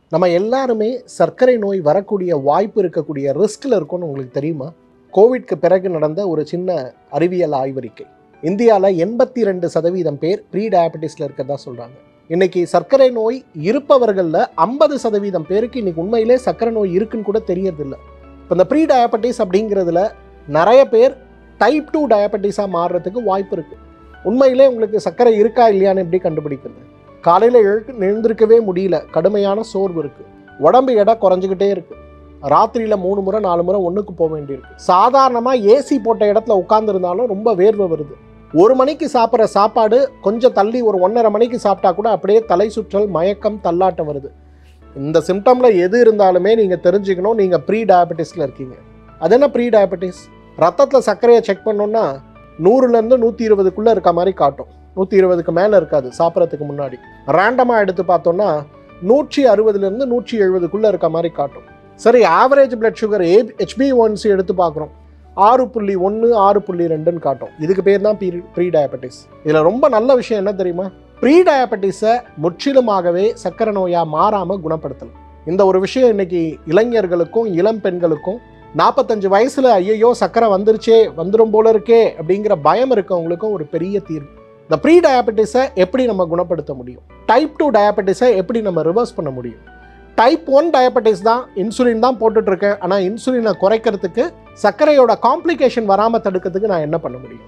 நம்ம எல்லாருமே சர்க்கரை நோய் வரக்கூடிய வாய்ப்பு இருக்கக்கூடிய ரிஸ்கில் இருக்கும்னு உங்களுக்கு தெரியுமா கோவிட்க்கு பிறகு நடந்த ஒரு சின்ன அறிவியல் ஆய்வறிக்கை இந்தியாவில் எண்பத்தி ரெண்டு சதவீதம் பேர் ப்ரீ டயபெட்டிஸில் இருக்கிறதா சொல்கிறாங்க இன்னைக்கு சர்க்கரை நோய் இருப்பவர்களில் ஐம்பது சதவீதம் பேருக்கு இன்னைக்கு உண்மையிலே சர்க்கரை நோய் இருக்குன்னு கூட தெரியறதில்ல இப்போ இந்த ப்ரீ டயபெட்டிஸ் அப்படிங்கிறதுல நிறைய பேர் டைப் டூ டயபெட்டிஸாக மாறுறதுக்கு வாய்ப்பு இருக்குது உண்மையிலே உங்களுக்கு சர்க்கரை இருக்கா இல்லையான்னு எப்படி கண்டுபிடிக்கிறது காலையில் எழு எழுந்திருக்கவே முடியல கடுமையான சோர்வு இருக்குது உடம்பு எடை குறைஞ்சிக்கிட்டே இருக்குது ராத்திரியில் மூணு முறை நாலு முறை ஒன்றுக்கு போக வேண்டியிருக்கு சாதாரணமாக ஏசி போட்ட இடத்துல உட்காந்துருந்தாலும் ரொம்ப வேர்வை வருது ஒரு மணிக்கு சாப்பிட்ற சாப்பாடு கொஞ்சம் தள்ளி ஒரு ஒன்றரை மணிக்கு சாப்பிட்டா கூட அப்படியே தலை சுற்றல் மயக்கம் தள்ளாட்டம் வருது இந்த சிம்டமில் எது இருந்தாலுமே நீங்கள் தெரிஞ்சுக்கணும் நீங்கள் ப்ரீ டயபெட்டிஸில் இருக்கீங்க அது என்ன ப்ரீ டயபெட்டிஸ் ரத்தத்தில் சர்க்கரையை செக் பண்ணோன்னா நூறுலேருந்து நூற்றி இருபதுக்குள்ளே இருக்க மாதிரி காட்டும் நூற்றி இருபதுக்கு மேலே இருக்காது சாப்பிட்றதுக்கு முன்னாடி ரேண்டமாக எடுத்து பார்த்தோன்னா நூற்றி அறுபதுலேருந்து நூற்றி எழுபதுக்குள்ளே இருக்க மாதிரி காட்டும் சரி average blood sugar A HB one C எடுத்து பார்க்குறோம் ஆறு புள்ளி ஒன்று ஆறு புள்ளி ரெண்டுன்னு காட்டும் இதுக்கு பேர் தான் ப்ரீ ப்ரீ டயபெட்டிஸ் இதில் ரொம்ப நல்ல விஷயம் என்ன தெரியுமா ப்ரீ டயபெட்டிஸை முற்றிலுமாகவே சக்கரை நோயாக மாறாமல் குணப்படுத்தலாம் இந்த ஒரு விஷயம் இன்னைக்கு இளைஞர்களுக்கும் இளம் பெண்களுக்கும் நாற்பத்தஞ்சு வயசுல ஐயையோ சக்கரை வந்துருச்சே வந்துடும் போல இருக்கே அப்படிங்கிற பயம் இருக்கவங்களுக்கும் ஒரு பெரிய தீர்வு இந்த ப்ரீ டயபெட்டிஸை எப்படி நம்ம குணப்படுத்த முடியும் டைப் டூ டயபெட்டிஸை எப்படி நம்ம ரிவர்ஸ் பண்ண முடியும் டைப் ஒன் டயபெட்டிஸ் தான் இன்சுலின் தான் போட்டுட்டு இருக்கேன் ஆனால் இன்சுலினை குறைக்கிறதுக்கு சர்க்கரையோட காம்ப்ளிகேஷன் வராமல் தடுக்கிறதுக்கு நான் என்ன பண்ண முடியும்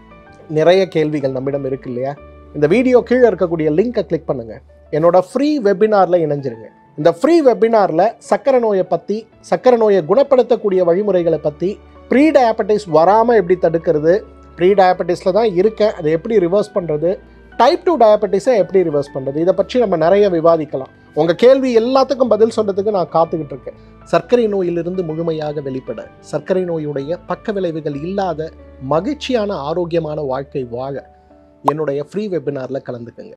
நிறைய கேள்விகள் நம்மிடம் இருக்கு இல்லையா இந்த வீடியோ கீழே இருக்கக்கூடிய லிங்கை கிளிக் பண்ணுங்க என்னோட ஃப்ரீ வெபினாரில் இணைஞ்சிருங்க இந்த ஃப்ரீ வெபினாரில் சக்கரை நோயை பற்றி சக்கரை நோயை குணப்படுத்தக்கூடிய வழிமுறைகளை பற்றி ப்ரீ டயபெட்டிஸ் வராமல் எப்படி தடுக்கிறது ப்ரீ டயபெட்டிஸில் தான் இருக்கேன் அதை எப்படி ரிவர்ஸ் பண்ணுறது டைப் டூ டயபெட்டிஸை எப்படி ரிவர்ஸ் பண்ணுறது இதை பற்றி நம்ம நிறைய விவாதிக்கலாம் உங்கள் கேள்வி எல்லாத்துக்கும் பதில் சொல்கிறதுக்கு நான் காத்துக்கிட்டு இருக்கேன் சர்க்கரை நோயிலிருந்து முழுமையாக வெளிப்பட சர்க்கரை நோயுடைய பக்க விளைவுகள் இல்லாத மகிழ்ச்சியான ஆரோக்கியமான வாழ்க்கை வாழ என்னுடைய ஃப்ரீ வெபினாரில் கலந்துக்கங்க